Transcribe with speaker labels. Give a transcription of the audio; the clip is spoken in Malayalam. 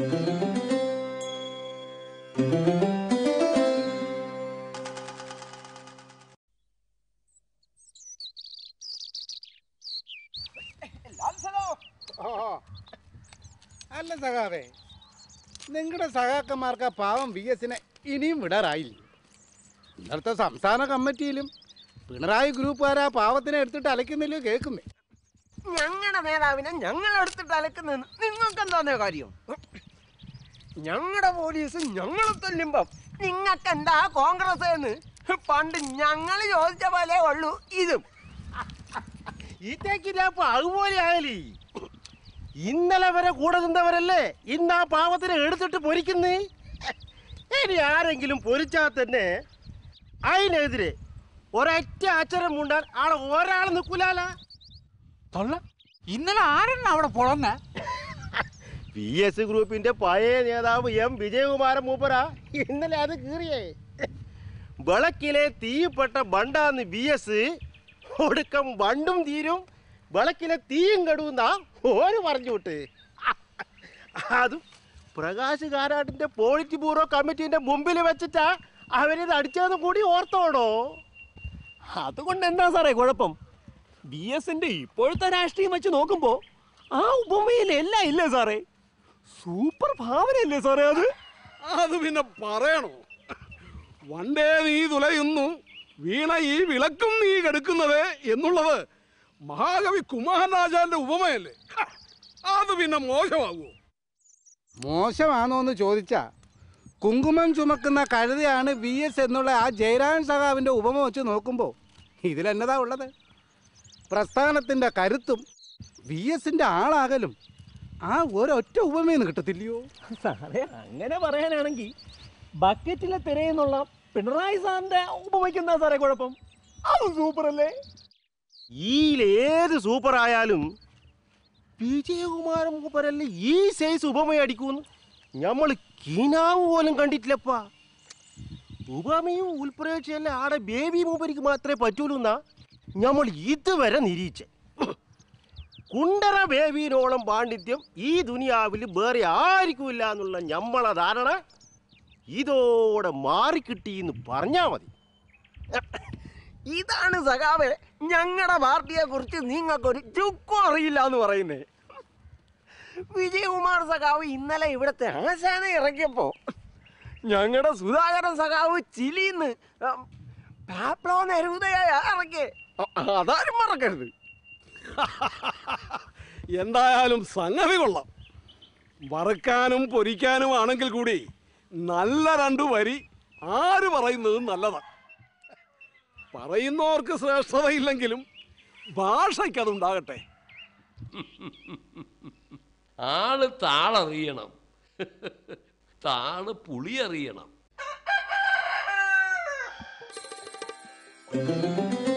Speaker 1: അല്ല സഖാവേ നിങ്ങളുടെ സഖാക്കന്മാർക്ക് ആ പാവം വി എസിനെ ഇനിയും വിടാറായില്ലേ ഇന്നലത്തെ സംസ്ഥാന കമ്മിറ്റിയിലും പിണറായി ഗ്രൂപ്പുകാർ ആ പാവത്തിനെ എടുത്തിട്ട് അലക്കുന്നില്ലയോ കേൾക്കുന്നേ
Speaker 2: ഞങ്ങളുടെ നേതാവിനെ ഞങ്ങൾ എടുത്തിട്ട് അലക്കുന്നത് നിങ്ങൾക്ക് എന്താ കാര്യം ഞങ്ങളുടെ പോലീസ് ഞങ്ങളെ തല്ലുമ്പം നിങ്ങൾക്ക് എന്താ കോൺഗ്രസ് എന്ന് പണ്ട് ഞങ്ങൾ ചോദിച്ച പോലെ ഉള്ളൂ ഇതും
Speaker 3: ഈറ്റേക്കില്ലാപ്പൊ അതുപോലെ ആയാലേ ഇന്നലെ വരെ കൂടെ നിന്നവരല്ലേ ഇന്ന് ആ പാവത്തിനെ എടുത്തിട്ട് പൊരിക്കുന്നേ ഇനി ആരെങ്കിലും പൊരിച്ചാൽ തന്നെ അതിനെതിരെ ഒരൊറ്റ അച്ചരം മുണ്ടാൻ ആളെ ഒരാൾ നിൽക്കൂലാല
Speaker 4: തൊള്ള ഇന്നലെ ആരെണ്ണ അവിടെ പൊളന്ന
Speaker 3: പി എസ് ഗ്രൂപ്പിന്റെ പഴയ നേതാവ് എം വിജയകുമാരൻ മൂപ്പര ഇന്നലെ അത് കീറിയേ വിളക്കിലെ തീപ്പെട്ട ബണ്ടാന്ന് ബി എസ് ഒടുക്കം ബണ്ടും തീരും വിളക്കിലെ തീയും കെടുന്ന ഓര് പറഞ്ഞു വിട്ട് അതും പ്രകാശ് കാരാട്ടിന്റെ പോളിറ്റ് ബ്യൂറോ കമ്മിറ്റീന്റെ മുമ്പിൽ വെച്ചിട്ടാ അവരിത് അടിച്ചതെന്ന് കൂടി ഓർത്തോടോ
Speaker 2: അതുകൊണ്ട് എന്താ സാറേ കുഴപ്പം ബി എസിന്റെ ഇപ്പോഴത്തെ രാഷ്ട്രീയം വെച്ച് നോക്കുമ്പോ ആ ഉപമയിൽ എല്ലാം ഇല്ലേ സാറേ സൂപ്പർ ഭാവനയല്ലേ സാറേ അത്
Speaker 5: അത് പിന്നെ പറയണോ വണ്ടേ നീ തുലയുന്നു വീണ ഈ വിളക്കും നീ കെടുക്കുന്നത് എന്നുള്ളത് മഹാകവി കുമാരനാചാന്റെ ഉപമയല്ലേ ഹ, അത് പിന്നെ മോശമാകുമോ
Speaker 1: മോശമാണോ എന്ന് ചോദിച്ചാ കുങ്കുമം ചുമക്കുന്ന കഴുതയാണ് വി എസ് എന്നുള്ള ആ ജയരാജൻ സഖാവിൻ്റെ ഉപമ വെച്ച് നോക്കുമ്പോൾ ഇതിലെന്നതാ ഉള്ളത് പ്രസ്ഥാനത്തിൻ്റെ കരുത്തും വി എസിൻ്റെ ആളാകലും ആ ഒരൊറ്റ ഉപമയെന്ന് കിട്ടത്തില്ലയോ
Speaker 2: സാറേ അങ്ങനെ പറയാനാണെങ്കിൽ ബക്കറ്റിലെ തിരയെന്നുള്ള പിണറായി സാറിന്റെ ഉപമയ്ക്കെന്താ സാറേ കുഴപ്പം അത് സൂപ്പർ അല്ലേ
Speaker 3: ഈലേത് സൂപ്പർ ആയാലും വിജയകുമാരൻ മൂപ്പരല്ലേ ഈ സൈസ് ഉപമയടിക്കൂന്ന് നമ്മൾ കിനാവ് പോലും കണ്ടിട്ടില്ലപ്പാ ഉപമയും ഉൾപ്രേക്ഷയല്ല ആടെ ബേബി മൂപ്പരിക്ക് മാത്രമേ പറ്റൂലൂ എന്നാ നമ്മൾ ഇതുവരെ നിരീക്ഷ കുണ്ടറ ബേബിനോളം പാണ്ഡിത്യം ഈ ദുനിയാവിൽ വേറെ ആർക്കുമില്ല എന്നുള്ള നമ്മളെ ധാരണ ഇതോടെ മാറിക്കിട്ടിയെന്ന് പറഞ്ഞാൽ മതി
Speaker 2: ഇതാണ് സഖാവെ ഞങ്ങളുടെ പാർട്ടിയെ കുറിച്ച് നിങ്ങൾക്കൊരു ചുക്കും അറിയില്ല എന്ന് പറയുന്നേ വിജയകുമാർ സഖാവ് ഇന്നലെ ഇവിടുത്തെ ആശാന ഇറക്കിയപ്പോ ഞങ്ങളുടെ സുധാകരൻ സഖാവ് ചിലിന്ന് പാപ്ലോ നെരൂതയായ ഇറക്കിയേ അ- അതാരും മറക്കരുത്
Speaker 5: എന്തായാലും സംഗതി കൊള്ളാം വറുക്കാനും പൊരിക്കാനും ആണെങ്കിൽ കൂടി നല്ല രണ്ടു വരി ആര് പറയുന്നതും നല്ലതാ പറയുന്നവർക്ക് ശ്രേഷ്ഠതയില്ലെങ്കിലും ഭാഷയ്ക്കതുണ്ടാകട്ടെ
Speaker 6: ആള് താളറിയണം താള് പുളി അറിയണം